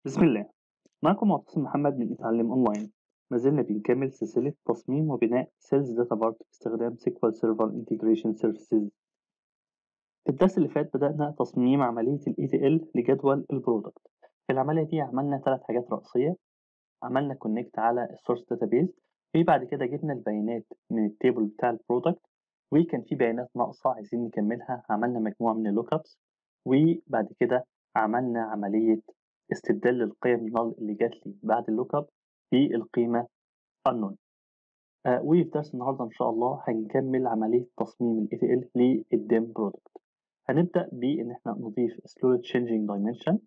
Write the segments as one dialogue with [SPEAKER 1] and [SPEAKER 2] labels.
[SPEAKER 1] بسم الله معكم معتصم محمد من اتعلم اونلاين ما زلنا بنكمل سلسلة تصميم وبناء سيلز داتا بارت باستخدام سيكوال سيرفر انتجريشن سيرفيسز في الدرس اللي فات بدأنا تصميم عملية ال ETL لجدول البرودكت في العملية دي عملنا ثلاث حاجات رئيسية عملنا كونكت على السورس داتابيز وبعد كده جبنا البيانات من التيبل بتاع البرودكت وكان في بيانات ناقصة عايزين نكملها عملنا مجموعة من اللوك ابس وبعد كده عملنا عملية استبدال القيم null اللي جات لي بعد اللوك اب بالقيمة unknown آه وفي درس النهاردة إن شاء الله هنكمل عملية تصميم ال ETL للديم برودكت هنبدأ بإن إحنا نضيف slowly changing dimension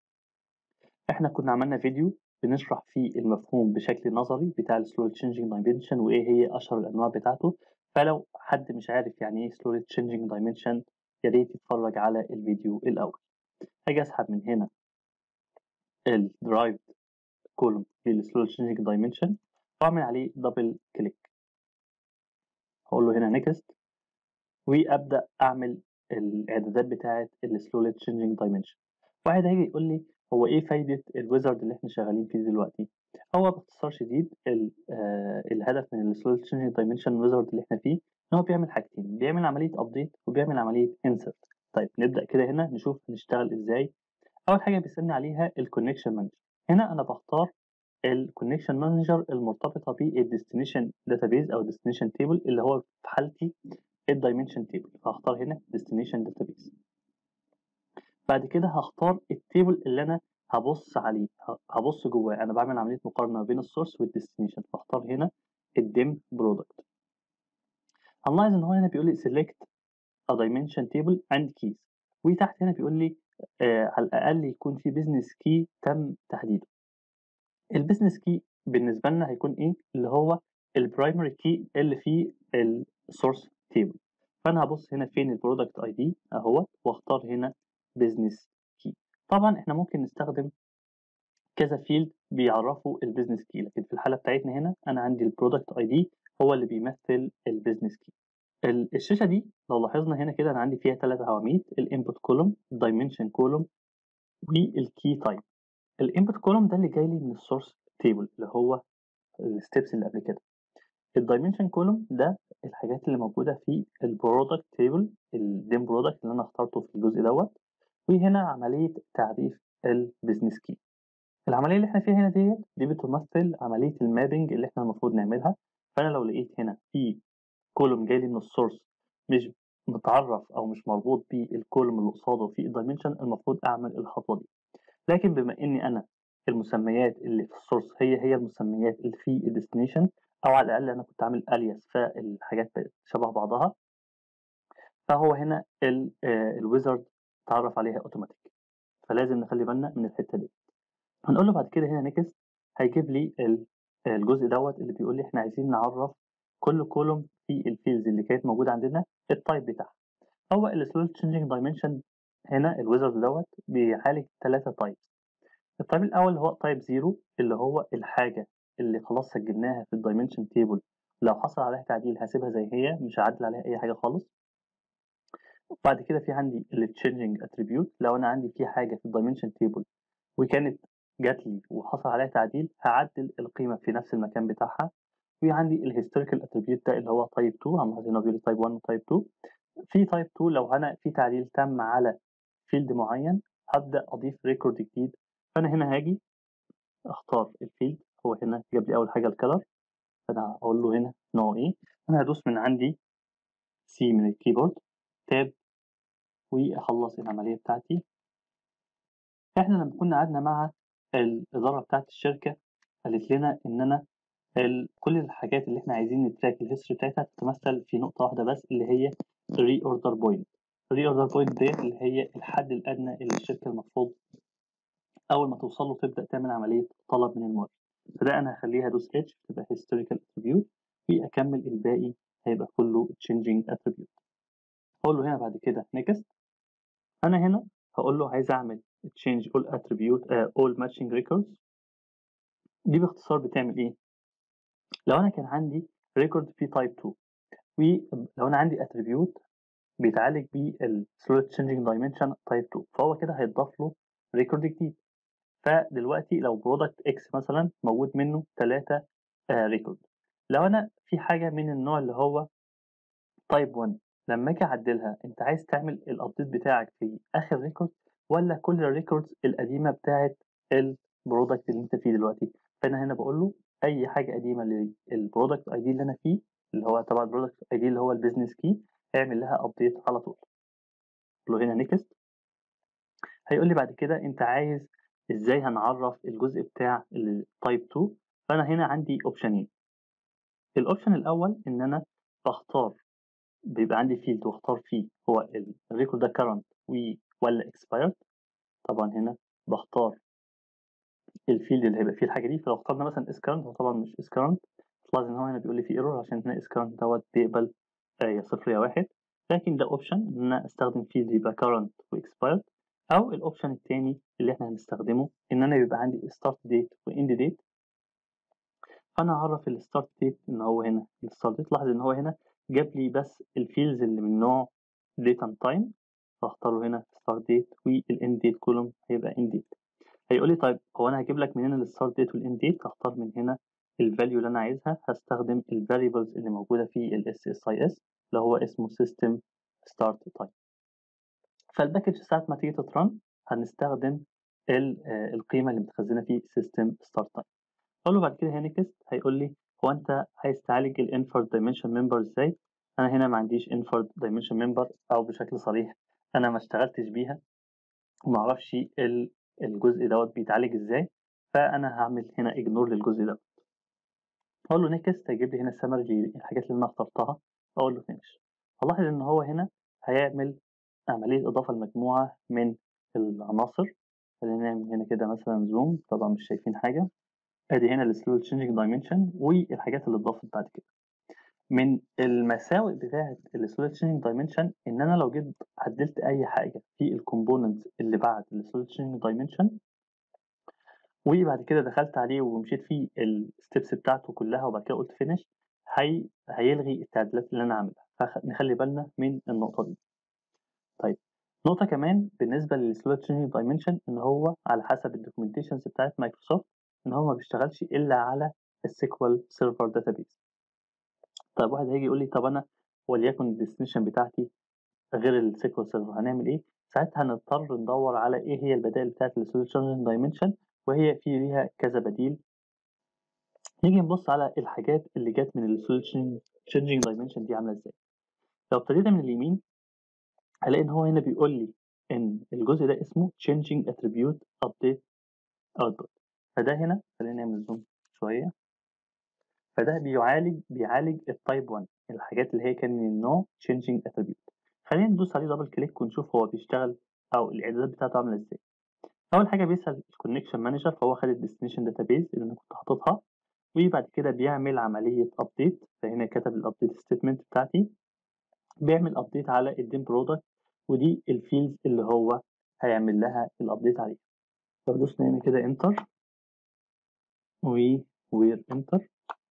[SPEAKER 1] إحنا كنا عملنا فيديو بنشرح فيه المفهوم بشكل نظري بتاع ال slowly changing dimension وإيه هي أشهر الأنواع بتاعته فلو حد مش عارف يعني إيه slowly changing dimension يا ريت يتفرج على الفيديو الأول هاجي أسحب من هنا ال derived column للسلو changing dimension واعمل عليه دبل كليك هقول له هنا next وابدا اعمل الاعدادات بتاعه السلو changing dimension واحد هيجي يقول لي هو ايه فايده الويزرد اللي احنا شغالين فيه دلوقتي هو باختصار شديد آه الهدف من السلو changing dimension ويزرد اللي احنا فيه ان هو بيعمل حاجتين بيعمل عمليه ابديت وبيعمل عمليه insert طيب نبدا كده هنا نشوف هنشتغل ازاي اول حاجه بيسالني عليها الكونكشن مانجر هنا انا بختار الكونكشن مانجر المرتبطه بالديستنيشن داتابيز او ديستنيشن تيبل اللي هو في حالتي الدايمنشن تيبل فهختار هنا ديستنيشن داتابيز بعد كده هختار التيبل اللي انا هبص عليه هبص جواه انا بعمل عمليه مقارنه بين السورس والديستنيشن فاختار هنا الديم برودكت هنلاحظ ان هو هنا بيقول لي select a dimension table and keys وتحت هنا بيقول لي آه على الاقل يكون في بزنس كي تم تحديده البيزنس كي بالنسبه لنا هيكون ايه اللي هو البرايمري كي اللي فيه السورس تيبل فانا هبص هنا فين البرودكت اي دي اهو واختار هنا بزنس كي طبعا احنا ممكن نستخدم كذا فيلد بيعرفوا البيزنس كي لكن في الحاله بتاعتنا هنا انا عندي البرودكت اي دي هو اللي بيمثل البيزنس كي الشاشه دي لو لاحظنا هنا كده انا عندي فيها ثلاث عواميد الانبوت كولوم الدايمنشن كولوم والكي تايب الانبوت كولوم ده اللي جاي لي من السورس تيبل اللي هو الستبس اللي قبل كده الدايمنشن كولوم ده الحاجات اللي موجوده في البرودكت تيبل الديم برودكت اللي انا اخترته في الجزء دوت وهنا عمليه تعريف البيزنس كي العمليه اللي احنا فيها هنا ديت دي بتمثل عمليه المابنج اللي احنا المفروض نعملها فانا لو لقيت هنا في كولوم جاي لي من السورس مش متعرف او مش مربوط بالكولوم اللي قصاده في الدايمنشن المفروض اعمل الخطوه دي لكن بما اني انا المسميات اللي في السورس هي هي المسميات اللي في الديستنيشن او على الاقل انا كنت عامل الياس فالحاجات شبه بعضها فهو هنا الويزرد تعرف عليها اوتوماتيك فلازم نخلي بالنا من الحته دي هنقول له بعد كده هنا نيكست هيجيب لي الجزء دوت اللي بيقول لي احنا عايزين نعرف كل كولوم في الفيلز اللي كانت موجوده عندنا التايب بتاعها هو السلو تشينجينج دايمنشن هنا الويزرد دوت بيعالج ثلاثه تايبس التايب الاول هو تايب زيرو اللي هو الحاجه اللي خلاص سجلناها في الدايمنشن تيبل لو حصل عليها تعديل هسيبها زي هي مش هعدل عليها اي حاجه خالص بعد كده في عندي التشينجينج اتريبيوت لو انا عندي في حاجه في الدايمنشن تيبل وكانت جات لي وحصل عليها تعديل هعدل القيمه في نفس المكان بتاعها في عندي الهيستوريكال اتريبيوت ده اللي هو تايب 2 عم هنا بيقول تايب 1 وتايب 2 في تايب 2 لو انا في تعديل تم على فيلد معين هبدا اضيف ريكورد جديد فانا هنا هاجي اختار الفيلد هو هنا جاب لي اول حاجه الكلر فانا هقول له هنا نوع ايه انا هدوس من عندي سي من الكيبورد تاب واخلص العمليه بتاعتي احنا لما كنا قعدنا مع الاداره بتاعت الشركه قالت لنا ان انا كل الحاجات اللي احنا عايزين نتراك الهيستوري بتاعتها تتمثل في نقطه واحده بس اللي هي ري اوردر بوينت الري اوردر بوينت ديت اللي هي الحد الادنى اللي الشركه المفروض اول ما توصل له تبدا تعمل عمليه طلب من المورد فده انا هخليها دوس اتش تبقى هيستوريكال اتريبيوت واكمل الباقي هيبقى كله تشينجينج اتريبيوت اقول له هنا بعد كده نيكست انا هنا هقول له عايز اعمل تشينج اول اتريبيوت اول ماتشنج ريكوردز دي باختصار بتعمل ايه لو انا كان عندي ريكورد في تايب 2 ولو انا عندي اتريبيوت بيتعالج بالسلو تشينجينج دايمنشن تايب 2 فهو كده هيتضاف له ريكورد جديد فدلوقتي لو برودكت اكس مثلا موجود منه 3 ريكورد لو انا في حاجه من النوع اللي هو تايب 1 لما اجي اعدلها انت عايز تعمل الابديت بتاعك في اخر ريكورد ولا كل الريكوردز القديمه بتاعه البرودكت اللي انت فيه دلوقتي فانا هنا بقول له اي حاجه قديمه للبرودكت اي دي اللي انا فيه اللي هو تبع البرودكت اي دي اللي هو البيزنس كي اعمل لها ابديت على طول له هنا نيكست هيقول لي بعد كده انت عايز ازاي هنعرف الجزء بتاع التايب 2 فانا هنا عندي اوبشنين الاوبشن الاول ان انا بختار بيبقى عندي فيلد واختار فيه هو الريكورد ده كرنت ولا اكسبايرد طبعا هنا بختار الفيلد اللي هيبقى فيه الحاجه دي فلو اخترنا مثلا اس كرنت هو طبعا مش اس كرنت لاحظ ان هو هنا بيقول لي فيه ايرور عشان هنا اس كرنت دوت بيقبل آه يا صفر يا واحد لكن ده اوبشن ان انا استخدم فيلد يبقى كرنت واكسبايرد او الاوبشن الثاني اللي احنا هنستخدمه ان انا يبقى عندي ستارت ديت واند ديت فانا هعرف الستارت ديت ان هو هنا الستارت ديت لاحظ ان هو هنا جاب لي بس الفيلدز اللي من نوع ديت اند تايم فاختاره هنا ستارت ديت والاند ديت كولوم هيبقى اند ديت هيقول لي طيب هو انا هجيب لك منين الستارت ديت والاند ديت هختار من هنا الفاليو اللي انا عايزها هستخدم الفاريبلز اللي موجوده في الاس اس اي اس اللي هو اسمه سيستم ستارت تايم فالباكج ساعه ما تيجي تترن هنستخدم القيمه اللي متخزنه في سيستم ستارت تايم اقول له بعد كده هنا نيكست هيقول لي هو انت عايز تعالج الانفرد دايمنشن ممبر ازاي انا هنا ما عنديش انفرد دايمنشن ممبر او بشكل صريح انا ما اشتغلتش بيها وما اعرفش الجزء دوت بيتعالج ازاي فانا هعمل هنا اجنور للجزء دوت اقول له نيكست هيجيب لي هنا سمري الحاجات اللي انا اخترتها اقول له فينش هلاحظ ان هو هنا هيعمل عمليه اضافه لمجموعه من العناصر خلينا نعمل هنا كده مثلا زوم طبعا مش شايفين حاجه ادي هنا السلو تشينجينج دايمنشن والحاجات اللي اتضافت بعد كده من المساوئ بتاعه السلو تشينجينج دايمنشن ان انا لو جيت عدلت اي حاجه في الكومبوننتس اللي بعد السلو تشينجينج دايمنشن وبعد كده دخلت عليه ومشيت فيه الستبس بتاعته كلها وبعد كده قلت فينش هي هيلغي التعديلات اللي انا عاملها فنخلي بالنا من النقطه دي طيب نقطة كمان بالنسبة للسلو تشينجينج دايمنشن ان هو على حسب الدوكيومنتيشنز بتاعت مايكروسوفت ان هو ما بيشتغلش الا على السيكوال سيرفر داتابيز طيب واحد هيجي يقول لي طب انا وليكن الديستنيشن بتاعتي غير السيكوال سيرفر هنعمل ايه ساعتها هنضطر ندور على ايه هي البدائل بتاعت السلو تشينجينج دايمنشن وهي في ليها كذا بديل نيجي نبص على الحاجات اللي جت من السلو تشينجينج دايمنشن دي عامله ازاي لو ابتدينا من اليمين هلاقي ان هو هنا بيقول لي ان الجزء ده اسمه changing attribute update output فده هنا خلينا نعمل زوم شويه فده بيعالج بيعالج التايب 1 الحاجات اللي هي كان من النوع changing attribute خلينا ندوس عليه دبل كليك ونشوف هو بيشتغل او الاعدادات بتاعته عامله ازاي اول حاجه بيسال الكونكشن مانجر فهو خد الديستنيشن داتابيز اللي انا كنت حاططها وبعد كده بيعمل عمليه ابديت فهنا كتب الابديت ستيتمنت بتاعتي بيعمل ابديت على الديم برودكت ودي الفيلدز اللي هو هيعمل لها الابديت عليها لو دوسنا هنا كده انتر و وير انتر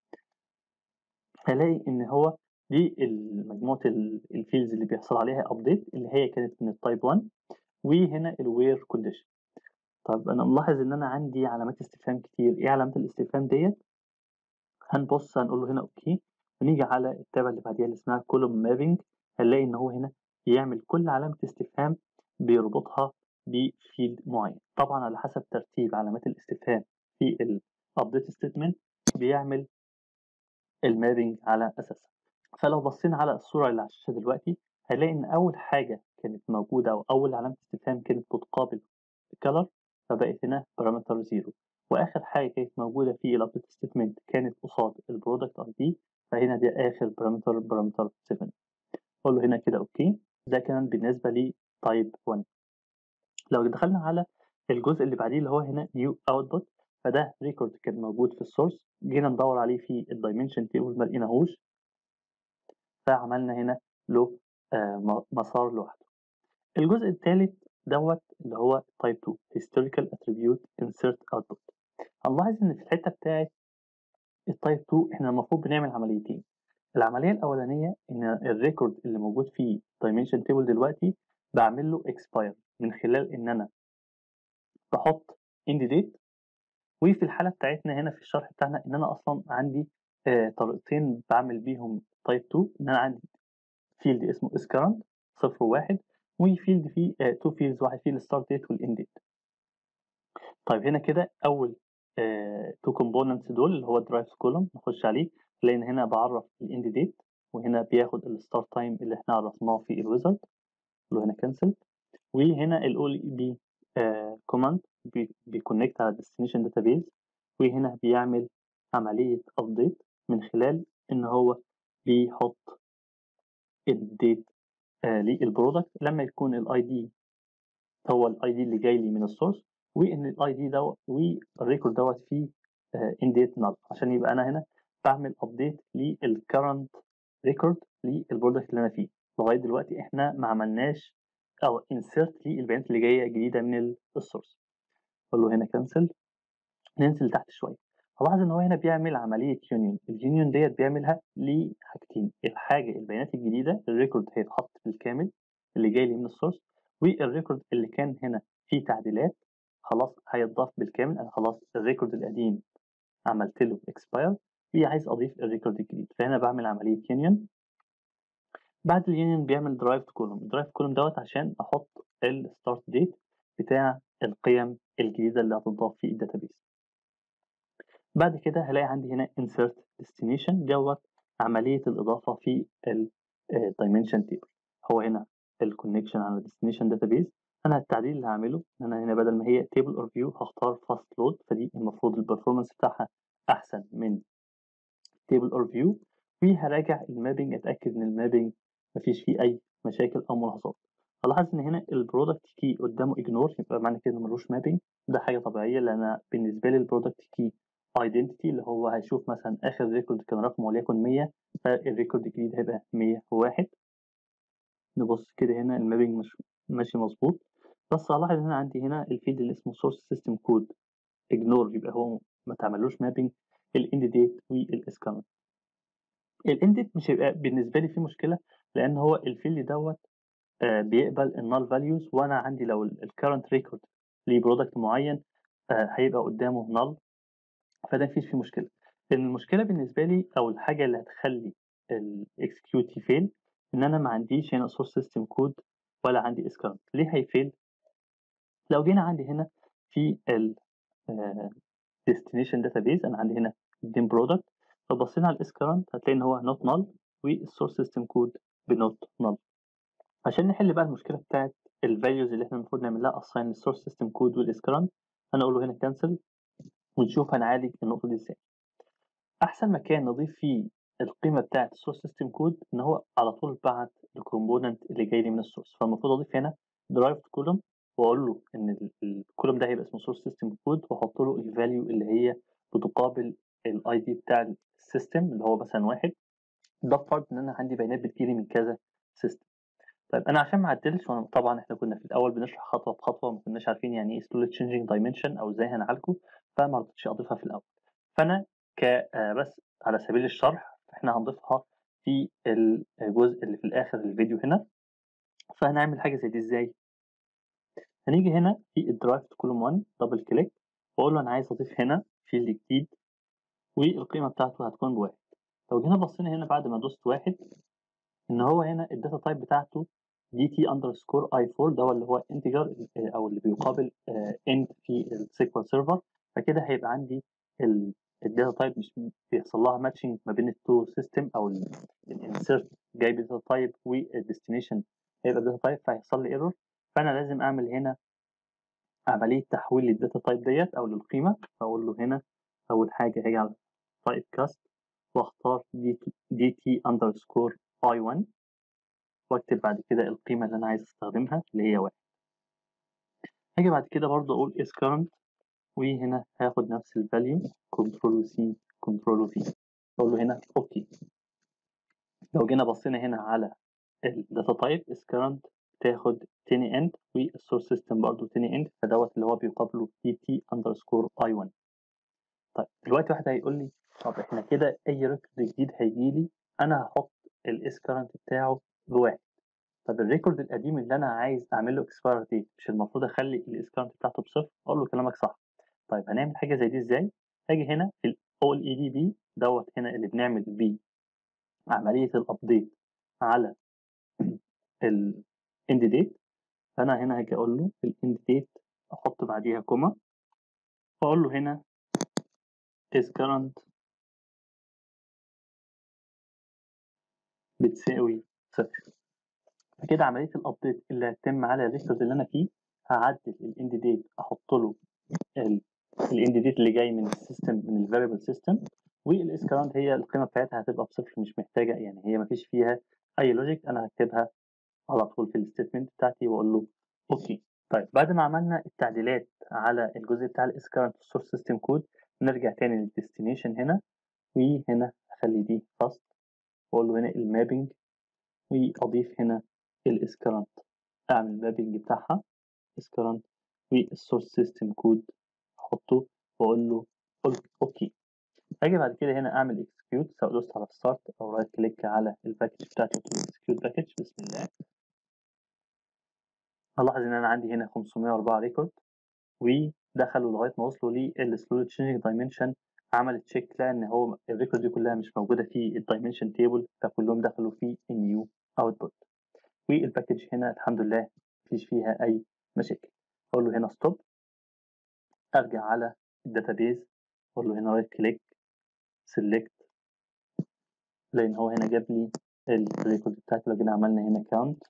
[SPEAKER 1] هلاقي ان هو دي مجموعه الفيلدز اللي بيحصل عليها ابديت اللي هي كانت من التايب 1 وهنا الوير كونديشن طب انا ملاحظ ان انا عندي علامات استفهام كتير ايه علامات الاستفهام ديت هنبص هنقول له هنا اوكي ونيجي على التابه اللي بعديها اللي اسمها كولوم مابينج هنلاقي ان هو هنا يعمل كل علامه استفهام بيربطها بفيلد معين طبعا على حسب ترتيب علامات الاستفهام في الابديت ستيتمنت بيعمل المابينج على اساسها فلو بصينا على الصوره اللي على الشاشه دلوقتي هنلاقي ان اول حاجه كانت موجوده او اول علامه استفهام كانت بتقابل الكلر فبقت هنا بارامتر زيرو واخر حاجه كانت موجوده في الابديت ستيتمنت كانت قصاد البرودكت اي دي فهنا دي اخر بارامتر بارامتر 7 اقول له هنا كده اوكي ده كان بالنسبه لي تايب 1 لو دخلنا على الجزء اللي بعديه اللي هو هنا نيو اوتبوت فده ريكورد كان موجود في السورس جينا ندور عليه في الدايمنشن تيبل ما لقيناهوش فعملنا هنا له آه مسار لوحده الجزء الثالث دوت اللي هو تايب 2 historical attribute insert output هنلاحظ ان في الحته بتاعت التايب 2 احنا المفروض بنعمل عمليتين العمليه الاولانيه ان الريكورد اللي موجود في dimension table دلوقتي بعمل له expire من خلال ان انا بحط end date وفي الحالة بتاعتنا هنا في الشرح بتاعنا إن أنا أصلًا عندي آآ طريقتين باعمل بيهم type 2 إن أنا عندي field اسمه isCurrent 0 و1 وfield فيه آآ 2 fields واحد فيه الstart date والend date. طيب هنا كده أول آآ 2 components دول اللي هو الdrive column نخش عليه نلاقي إن هنا باعرّف الend date وهنا بياخد الstart time اللي إحنا عرّفناه في الwizard أقول له هنا cancel وهنا الOLEB آآ command بي بيconnect على الdestination database وهنا بيعمل عملية update من خلال إن هو بيحط الdate آآ للproduct لمّا يكون الID هو الID اللي جاي لي من الsource وإن الID دوّة والrecord دوّة فيه آآ end date null عشان يبقى أنا هنا باعمل update للcurrent record للproduct اللي أنا فيه. لغاية دلوقتي إحنا ما عملناش أو insert للبيانات اللي جاية جديدة من الsource. أقول له هنا cancel ننزل لتحت شوية. هالاحظ إن هو هنا بيعمل عملية union الunion ديّة بيعملها لحاجتين، الحاجة البيانات الجديدة الrecord هيتحط بالكامل اللي جاي لي من الsource والrecord اللي كان هنا فيه تعديلات خلاص هيتضاف بالكامل، أنا خلاص الrecord القديم عملت له expire وعايز أضيف الrecord الجديد، فهنا باعمل عملية union. بعد الunion بيعمل derived column الderived column دوّة عشان أحط الstart date بتاع القيم الجديدة اللي هتتضاف في الdatabase. بعد كده هالاقي عندي هنا insert destination دوّة عملية الإضافة في ال آآ dimension table هو هنا الconnection على الdestination database أنا التعديل اللي هاعمله إن أنا هنا بدل ما هي table or view هاختار fast load فدي المفروض الperformance بتاعها أحسن من table or view وهاراجع الmapping أتأكد إن الmapping ما فيش فيه أي مشاكل أو ملاحظات. هالاحظ إن هنا الproduct key قدامه ignore يبقى معنى كده إنه ما لوش mapping ده حاجة طبيعية لأن أنا بالنسبة لي الproduct key identity اللي هو هيشوف مثلًا آخر record كان رقمه وليكن 100 فالrecord الجديد هيبقى 101. نبص كده هنا الmapping مش ماشي مضبوط بس هالاحظ إن أنا عندي هنا الfield اللي اسمه source system code ignore يبقى هو ما اتعملوش mapping الend date والisCurrent. الend date مش هيبقى بالنسبة لي فيه مشكلة لأن هو الfield دوّة آآ بيقبل الnull values وأنا عندي لو الcurrent record لproduct معين آآ هيبقى قدامه null فده ما فيش فيه مشكلة. لأن المشكلة بالنسبة لي أو الحاجة اللي هتخلي الexecute يfail إن أنا ما عنديش هنا source system code ولا عندي isCurrent ليه هيfail؟ لو جينا عندي هنا في ال آآ destination database أنا عندي هنا الdim product لو بصينا على الisCurrent هتلاقي إن هو not null والsource system code بnot null. عشان نحل بقى المشكلة بتاعة الvalues اللي إحنا المفروض نعمل لها assign للsource system code والisCurrent أنا أقول له هنا cancel ونشوف هنعالج النقطة دي إزاي. أحسن مكان نضيف فيه القيمة بتاعة الsource system code إن هو على طول بعت الcomponent اللي جاي لي من الsource فالمفروض أضيف هنا derived column وأقول له إن ال الcolumn ده هيبقى اسمه source system code وأحط له الvalue اللي هي بتقابل الID بتاع الsystem اللي هو مثلًا 1 ده بفرض إن أنا عندي بيانات بتيجي لي من كذا system. طيب أنا عشان ما أعدلش وأنا طبعًا إحنا كنا في الأول بنشرح خطوة بخطوة وما كناش عارفين يعني إيه slowly changing dimension أو إزاي هنعالجه فما رضيتش أضيفها في الأول. فأنا ك آآ بس على سبيل الشرح إحنا هنضيفها في الجزء اللي في الآخر الفيديو هنا. فهنعمل حاجة زي دي إزاي؟ هنيجي هنا في الderived column 1 double click وأقول له أنا عايز أضيف هنا field جديد والقيمة بتاعته هتكون ب1 لو جينا بصينا هنا بعد ما دوست 1 إن هو هنا الdata type بتاعته dt underscore i4 ده اللي هو integer أو اللي بيقابل آآ int في الSQL server فكده هيبقى عندي ال الdata type مش بيحصل لها matching ما بين ال2 system أو ال الinsert جايب data type والdestination هيبقى data type فهيحصل لي error فأنا لازم أعمل هنا عملية تحويل للdata type ديّة أو للقيمة فأقول له هنا أول حاجة هاجي على typecast وأختار dt dt underscore i1 وأكتب بعد كده القيمة اللي أنا عايز أستخدمها اللي هي 1. هاجي بعد كده برضه أقول isCurrent وهنا هاخد نفس الvalue control C control V أقول له هنا أوكي. لو جينا بصينا هنا على الdata type isCurrent بتاخد تاني end والsource system برضه تاني end فدوّة اللي هو بيقابله dt underscore i1. طيب دلوقتي واحد هيقول لي طب إحنا كده أي record جديد هييجي لي أنا هاحط الisCurrent بتاعه ب1 طب الrecord القديم اللي أنا عايز أعمل له expire date مش المفروض أخلي الisCurrent بتاعته بصفر؟ أقول له كلامك صح طيب هنعمل حاجة زي دي إزاي؟ هاجي هنا في ال AllEDB دوّة هنا اللي بنعمل بيه عملية الupdate على الend date فأنا هنا هاجي أقول له الend date أحط بعديها كوما وأقول له هنا is current بتساوي صفر فكده عملية الابديت اللي هتتم على الريكورد اللي أنا فيه هعدل الاند ديت أحط له الاند ديت اللي جاي من السيستم من الفاريبل سيستم والاس كارنت هي القيمة بتاعتها هتبقى بصفر مش محتاجة يعني هي مفيش فيها أي لوجيك أنا هكتبها على طول في الستيتمنت بتاعتي وأقول له أوكي طيب بعد ما عملنا التعديلات على الجزء بتاع الاس كارنت السورس سيستم كود نرجع تاني للديستنيشن هنا وهنا أخلي دي فاست وأقول له هنا المابنج وأضيف هنا الاسكرانت أعمل المابنج بتاعها اسكرانت والسورس سيستم كود أحطه وأقول له أوكي أجي بعد كده هنا أعمل اكسكيوت سواء دوست على ستارت أو رايت كليك على الباكج بتاعتي وأقول اكسكيوت باكج بسم الله هلاحظ إن أنا عندي هنا 504 ريكورد ودخلوا لغاية ما وصلوا للسلو تشينجينج دايمنشن عمل تشيك لقى ان هو الريكورد دي كلها مش موجوده في الدايمنشن تيبل فكلهم دخلوا في النيو اوتبوت والباكج هنا الحمد لله مفيش فيها اي مشاكل اقول له هنا ستوب ارجع على الداتابيز اقول له هنا رايت كليك سيلكت لان هو هنا جاب لي الريكورد بتاعتي لو جينا عملنا هنا كاونت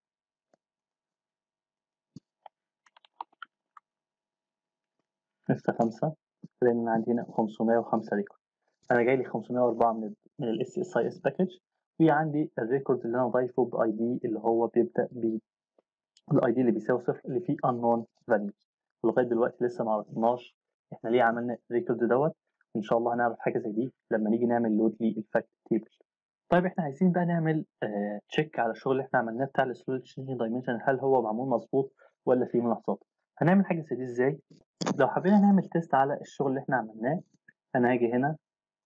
[SPEAKER 1] نفتح خمسة لان انا عندي هنا 505 ريكورد انا جاي لي 504 من ال من الاس اس اي اس باكج وعندي الريكورد اللي انا ضايفه باي دي اللي هو بيبدا ب الاي دي اللي بيساوي صفر اللي فيه unknown values ولغايه دلوقتي لسه ما عرفناش احنا ليه عملنا الريكورد دوت ان شاء الله هنعرف حاجه زي دي لما نيجي نعمل لود للفاكت تيبل طيب احنا عايزين بقى نعمل آه تشيك على الشغل اللي احنا عملناه بتاع السلو تشينج دايمنشن هل هو معمول مظبوط ولا فيه ملاحظات هنعمل حاجه زي دي ازاي لو حبينا نعمل تيست على الشغل اللي احنا عملناه انا هاجي هنا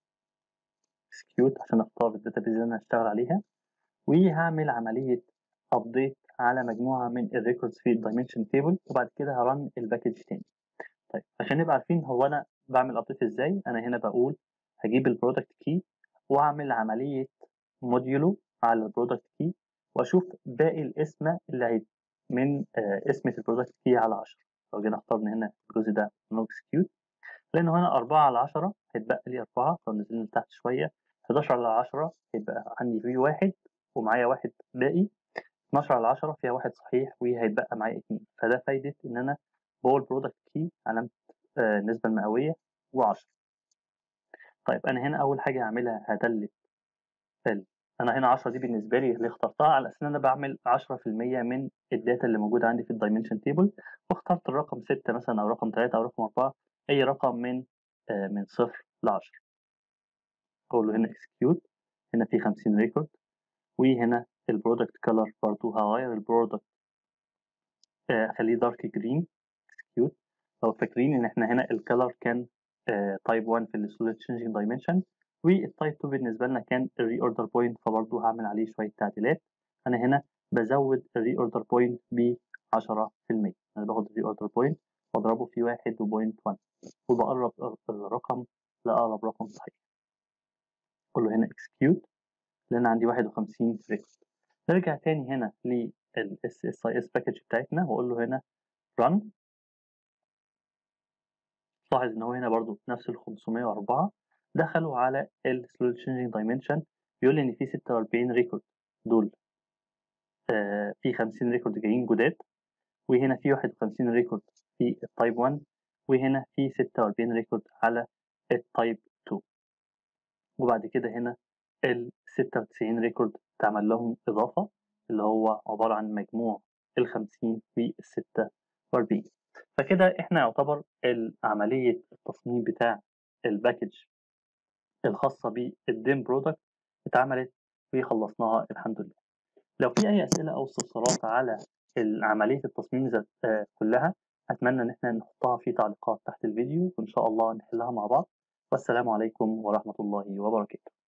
[SPEAKER 1] execute عشان اختار الداتابيز اللي انا هشتغل عليها وهعمل عمليه ابديت على مجموعه من الريكوردز في الدايمنشن تيبل وبعد كده هرن الباكج تاني طيب عشان نبقى عارفين هو انا بعمل ابديت ازاي انا هنا بقول هجيب البرودكت كي واعمل عمليه موديولو على البرودكت كي واشوف باقي الاسم اللي هي من آه اسمة البرودكت كي على 10 لو جينا اخترنا هنا الجزء ده نو اكسكيوت لان هنا 4 على 10 هيتبقى لي 4 لو نزلنا لتحت شويه 11 على 10 هيبقى عندي في واحد ومعايا واحد باقي 12 على 10 فيها واحد صحيح وهيتبقى معايا 2 فده فايده ان انا بقول برودكت كي علامه آه النسبه المئويه و10 طيب انا هنا اول حاجه هعملها هدلت ال انا هنا 10 دي بالنسبه لي اللي اخترتها على اساس ان انا بعمل 10% من الداتا اللي موجوده عندي في الدايمنشن تيبل واخترت الرقم 6 مثلا او رقم 3 او رقم 4 اي رقم من آه من 0 ل 10 اقول له هنا اكسكيوت هنا في 50 ريكورد وهنا البرودكت كلر برضو هغير البرودكت اخليه دارك جرين اكسكيوت لو فاكرين ان احنا هنا الكلر كان تايب 1 في السوليد تشينجينج دايمنشن والتايب 2 بالنسبه لنا كان الري اوردر بوينت فبرضو هعمل عليه شويه تعديلات انا هنا بزود الري اوردر بوينت ب 10% انا باخد الري اوردر بوينت واضربه في 1.1 وبقرب الرقم لاقرب رقم صحيح اقول له هنا اكسكيوت لان عندي 51 ريكورد نرجع تاني هنا لل SSIS باكج بتاعتنا واقول له هنا run لاحظ ان هو هنا برضو نفس ال 504 دخلوا على ال slow changing dimension بيقول لي ان في 46 ريكورد دول آه في 50 ريكورد جايين جداد وهنا في 51 ريكورد في التايب 1 وهنا في 46 ريكورد على التايب 2 وبعد كده هنا ال 96 ريكورد اتعمل لهم إضافة اللي هو عبارة عن مجموع ال 50 وال 46 فكده احنا يعتبر عملية التصميم بتاع الباكج الخاصة بالديم برودكت اتعملت وخلصناها الحمد لله لو في أي أسئلة أو استفسارات على عملية التصميم ذات كلها أتمنى إن احنا نحطها في تعليقات تحت الفيديو وإن شاء الله نحلها مع بعض والسلام عليكم ورحمة الله وبركاته